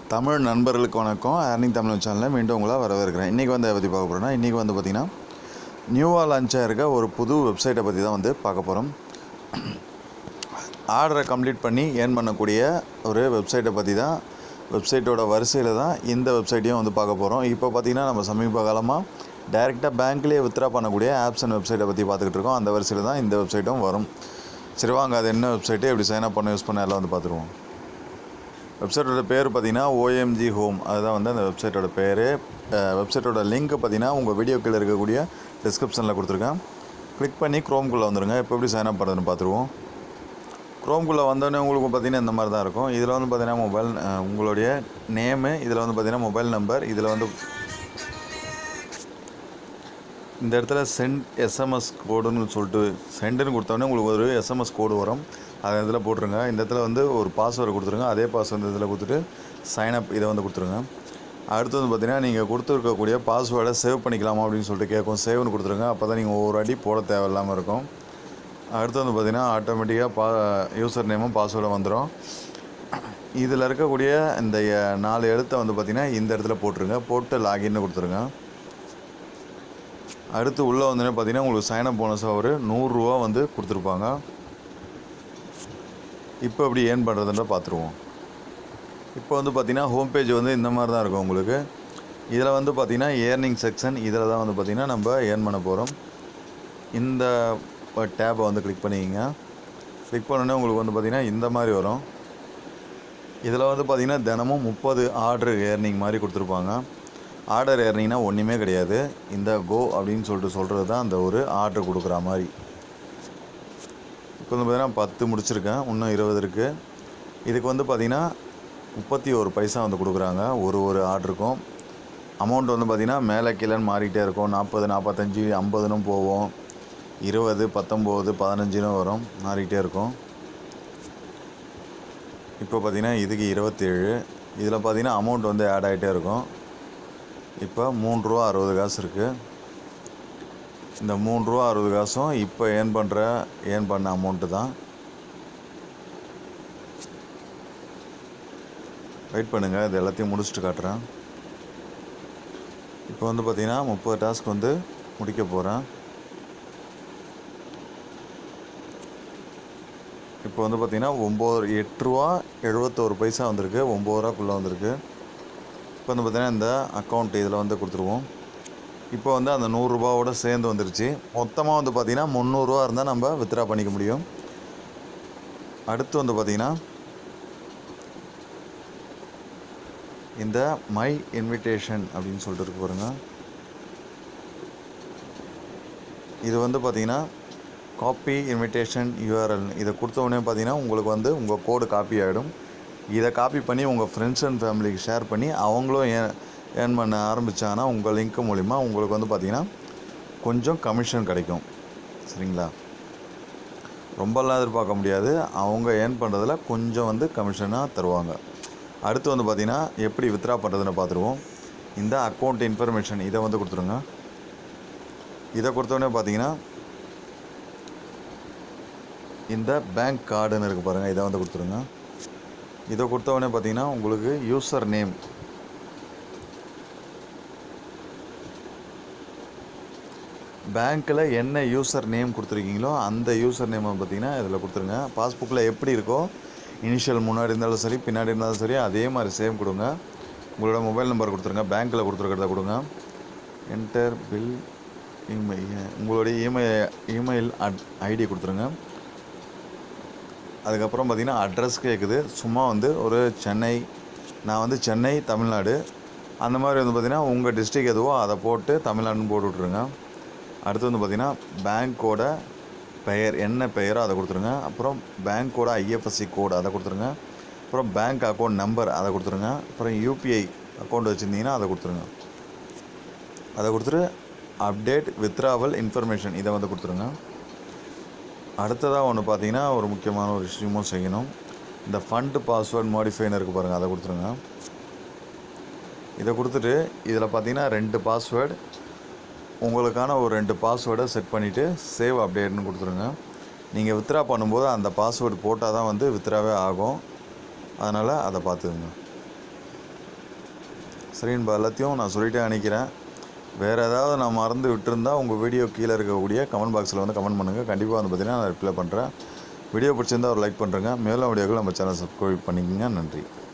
தமிழ் நண்பர்களுக்கு வணக்கம் ஏர்னிங் தமிழ் சேனலில் மீண்டும் உங்களை வரவேற்கிறேன் இன்றைக்கி வந்து எதை பற்றி பார்க்க போகிறோன்னா இன்றைக்கி வந்து பார்த்திங்கன்னா நியூவாக லான்ச் ஆகிருக்க ஒரு புது வெப்சைட்டை பற்றி தான் வந்து பார்க்க போகிறோம் ஆர்டரை கம்ப்ளீட் பண்ணி ஏர்ன் பண்ணக்கூடிய ஒரு வெப்சைட்டை பற்றி தான் வெப்சைட்டோட வரிசையில் தான் இந்த வெப்சைட்டையும் வந்து பார்க்க போகிறோம் இப்போ பார்த்திங்கன்னா நம்ம சமீப காலமாக டைரெக்டாக பேங்க்லேயே வித்ரா பண்ணக்கூடிய ஆப்ஸ் அண்ட் வெப்சைட்டை பற்றி பார்த்துக்கிட்டு இருக்கோம் அந்த வரிசையில் தான் இந்த வெப்சைட்டும் வரும் சரி வாங்க அது என்ன வெப்சைட்டு எப்படி சைன் அப் பண்ண யூஸ் பண்ண எல்லாம் வந்து பார்த்துருவோம் வெப்சைட்டோட பேர் பார்த்தீங்கன்னா ஓஎம்ஜி ஹோம் அதுதான் வந்து அந்த வெப்சைட்டோட பேர் வெப்சைட்டோட லிங்க் பார்த்தீங்கன்னா உங்கள் வீடியோ கீழே இருக்கக்கூடிய டிஸ்கிரிப்ஷனில் கொடுத்துருக்கேன் கிளிக் பண்ணி க்ரோம்குள்ளே வந்துடுங்க இப்போ எப்படி சைன் அப் பண்ணுறதுன்னு பார்த்துருவோம் க்ரோம்குள்ளே வந்தோடனே உங்களுக்கு பார்த்தீங்கன்னா இந்த மாதிரி தான் இருக்கும் இதில் வந்து பார்த்தீங்கன்னா மொபைல் உங்களுடைய நேமு இதில் வந்து பார்த்தீங்கன்னா மொபைல் நம்பர் இதில் வந்து இந்த இடத்துல சென்ட் எஸ்எம்எஸ் கோடுன்னு சொல்லிட்டு சென்டுன்னு கொடுத்தோடனே உங்களுக்கு ஒரு எஸ்எம்எஸ் கோடு வரும் அதை இதில் போட்டுருங்க இந்த இடத்துல வந்து ஒரு பாஸ்வேர்டு கொடுத்துருங்க அதே பாஸ்வேர்டு இதில் கொடுத்துட்டு சைன் அப் இதை வந்து கொடுத்துருங்க அடுத்து வந்து பார்த்தீங்கன்னா நீங்கள் கொடுத்துருக்கக்கூடிய பாஸ்வேர்டை சேவ் பண்ணிக்கலாமா அப்படின்னு சொல்லிட்டு கேட்கும் சேவ்னு கொடுத்துருங்க அப்போ தான் நீங்கள் ஒவ்வொரு அடி போட தேவையில்லாமல் இருக்கும் அடுத்து வந்து பார்த்தீங்கன்னா ஆட்டோமேட்டிக்காக பா யூசர் நேமும் பாஸ்வேர்டும் வந்துடும் இதில் இருக்கக்கூடிய இந்த அஹ், நாலு எழுத்தை வந்து பார்த்திங்கன்னா இந்த இடத்துல போட்டுருங்க போட்டு லாகின்னு கொடுத்துருங்க அடுத்து உள்ளே வந்தோடனே பார்த்தீங்கன்னா உங்களுக்கு சைனப் போனஸாக ஒரு நூறுரூவா வந்து கொடுத்துருப்பாங்க இப்போ எப்படி ஏர்ன் பண்ணுறதுன்ற பார்த்துருவோம் இப்போ வந்து பார்த்தீங்கன்னா ஹோம் பேஜ் வந்து இந்த மாதிரி தான் இருக்கும் உங்களுக்கு இதில் வந்து பார்த்தீங்கன்னா ஏர்னிங் செக்ஷன் இதில் தான் வந்து பார்த்தீங்கன்னா நம்ம ஏர்ன் பண்ண போகிறோம் இந்த டேப்பை வந்து கிளிக் பண்ணிக்கங்க கிளிக் பண்ணோடனே உங்களுக்கு வந்து பார்த்தீங்கன்னா இந்த மாதிரி வரும் இதில் வந்து பார்த்தீங்கன்னா தினமும் முப்பது ஆர்டர் ஏர்னிங் மாதிரி கொடுத்துருப்பாங்க ஆர்டர் ஏர்னிங்னா ஒன்றுமே கிடையாது இந்த கோ அப்படின்னு சொல்லிட்டு சொல்கிறது தான் அந்த ஒரு ஆர்டர் கொடுக்குற மாதிரி இப்போ வந்து பார்த்தீங்கன்னா பத்து முடிச்சிருக்கேன் இன்னும் இருபது இருக்குது இதுக்கு வந்து பார்த்திங்கன்னா முப்பத்தி ஒரு பைசா வந்து கொடுக்குறாங்க ஒரு ஒரு ஆர்டருக்கும் அமௌண்ட் வந்து பார்த்திங்கன்னா மேலே கீழேன்னு மாறிக்கிட்டே இருக்கும் நாற்பது நாற்பத்தஞ்சு ஐம்பதுன்னு போவோம் இருபது பத்தொம்போது பதினஞ்சுன்னு வரும் மாறிக்கிட்டே இருக்கும் இப்போ பார்த்தீங்கன்னா இதுக்கு இருபத்தேழு இதில் பார்த்தீங்கன்னா அமௌண்ட் வந்து ஆட் ஆகிட்டே இருக்கும் இப்போ மூணு ரூபா அறுபது காசு இருக்குது இந்த மூணு ரூபா அறுபது காசும் இப்போ ஏர்ன் பண்ணுற ஏர்ன் பண்ண அமௌண்ட்டு தான் வெயிட் பண்ணுங்கள் இது எல்லாத்தையும் முடிச்சுட்டு காட்டுறேன் இப்போ வந்து பார்த்தீங்கன்னா முப்பது டாஸ்க் வந்து முடிக்க போகிறேன் இப்போ வந்து பார்த்தீங்கன்னா ஒம்பது எட்டு ரூபா எழுபத்தோரு பைசா வந்திருக்கு ஒம்பது ரூபாக்குள்ளே வந்திருக்கு இப்போ வந்து பார்த்தீங்கன்னா இந்த அக்கௌண்ட் இதில் வந்து கொடுத்துருவோம் இப்போ வந்து அந்த நூறுரூபாவோட சேர்ந்து வந்துருச்சு மொத்தமாக வந்து பார்த்தீங்கன்னா முந்நூறுரூவா இருந்தால் நம்ம வித்ரா பண்ணிக்க முடியும் அடுத்து வந்து பார்த்தீங்கன்னா இந்த மை இன்விடேஷன் அப்படின்னு சொல்லிட்டு இருக்கு பாருங்க இது வந்து பார்த்தீங்கன்னா காப்பி இன்விடேஷன் யூஆர்எல் இதை கொடுத்த உடனே பார்த்தீங்கன்னா உங்களுக்கு வந்து உங்கள் கோடு காப்பி ஆகிடும் இதை காப்பி பண்ணி உங்கள் ஃப்ரெண்ட்ஸ் அண்ட் ஃபேமிலிக்கு ஷேர் பண்ணி அவங்களும் ஏன் ஏர்ன் பண்ண ஆரம்பித்தாங்கன்னா உங்கள் லிங்க் மூலிமா உங்களுக்கு வந்து பார்த்திங்கன்னா கொஞ்சம் கமிஷன் கிடைக்கும் சரிங்களா ரொம்பலாம் எதிர்பார்க்க முடியாது அவங்க ஏர்ன் பண்ணுறதுல கொஞ்சம் வந்து கமிஷனாக தருவாங்க அடுத்து வந்து பார்த்திங்கன்னா எப்படி வித்ரா பண்ணுறதுன்னு பார்த்துருவோம் இந்த அக்கௌண்ட் இன்ஃபர்மேஷன் இதை வந்து கொடுத்துருங்க இதை கொடுத்தோடனே பார்த்தீங்கன்னா இந்த பேங்க் கார்டுன்னு இருக்குது பாருங்கள் இதை வந்து கொடுத்துருங்க இதை கொடுத்தவொடனே பார்த்தீங்கன்னா உங்களுக்கு யூசர் நேம் பேங்க்கில் என்ன யூசர் நேம் கொடுத்துருக்கீங்களோ அந்த யூசர் நேமை பார்த்தீங்கன்னா இதில் கொடுத்துருங்க பாஸ்புக்கில் எப்படி இருக்கோ இனிஷியல் முன்னாடி இருந்தாலும் சரி பின்னாடி இருந்தாலும் சரி அதே மாதிரி சேம் கொடுங்க உங்களோட மொபைல் நம்பர் கொடுத்துருங்க பேங்க்கில் கொடுத்துருக்கிறத கொடுங்க என்டர் பில் இமெயில் உங்களுடைய இமெயில் இமெயில் அட் ஐடி கொடுத்துருங்க அதுக்கப்புறம் பார்த்திங்கன்னா அட்ரஸ் கேட்குது சும்மா வந்து ஒரு சென்னை நான் வந்து சென்னை தமிழ்நாடு அந்த மாதிரி வந்து பார்த்திங்கன்னா உங்கள் டிஸ்ட்ரிக் எதுவோ அதை போட்டு தமிழ்நாடுன்னு போட்டு விட்ருங்க அடுத்து வந்து பார்த்திங்கன்னா பேங்க்கோட பெயர் என்ன பெயரோ அதை கொடுத்துருங்க அப்புறம் பேங்க்கோட ஐஎஃப்எஸ்சி கோடு அதை கொடுத்துருங்க அப்புறம் பேங்க் அக்கௌண்ட் நம்பர் அதை கொடுத்துருங்க அப்புறம் யூபிஐ அக்கௌண்ட் வச்சுருந்தீங்கன்னா அதை கொடுத்துருங்க அதை கொடுத்துட்டு அப்டேட் வித்ராவல் இன்ஃபர்மேஷன் இதை வந்து கொடுத்துருங்க அடுத்ததாக ஒன்று பார்த்தீங்கன்னா ஒரு முக்கியமான ஒரு விஷயமும் செய்யணும் இந்த ஃபண்டு பாஸ்வேர்ட் மாடிஃபைன்னு இருக்குது பாருங்கள் அதை கொடுத்துருங்க இதை கொடுத்துட்டு இதில் பார்த்தீங்கன்னா ரெண்டு பாஸ்வேர்டு உங்களுக்கான ஒரு ரெண்டு பாஸ்வேர்டை செட் பண்ணிவிட்டு சேவ் அப்டேட்னு கொடுத்துருங்க நீங்கள் வித்ரா பண்ணும்போது அந்த பாஸ்வேர்டு போட்டால் தான் வந்து வித்ராவே ஆகும் அதனால் அதை பார்த்துக்குங்க சரி இப்போ எல்லாத்தையும் நான் சொல்லிட்டே நினைக்கிறேன் வேறு ஏதாவது நான் மறந்து விட்டுருந்தா உங்கள் வீடியோ கீழே இருக்கக்கூடிய கமெண்ட் பாக்ஸில் வந்து கமெண்ட் பண்ணுங்கள் கண்டிப்பாக வந்து பார்த்தீங்கன்னா நான் ரிப்ளை பண்ணுறேன் வீடியோ பிடிச்சிருந்தா ஒரு லைக் பண்ணுறேங்க மேலும் வீடியோக்கள் நம்ம சேனல் சப்ஸ்கிரைப் பண்ணிக்கோங்க நன்றி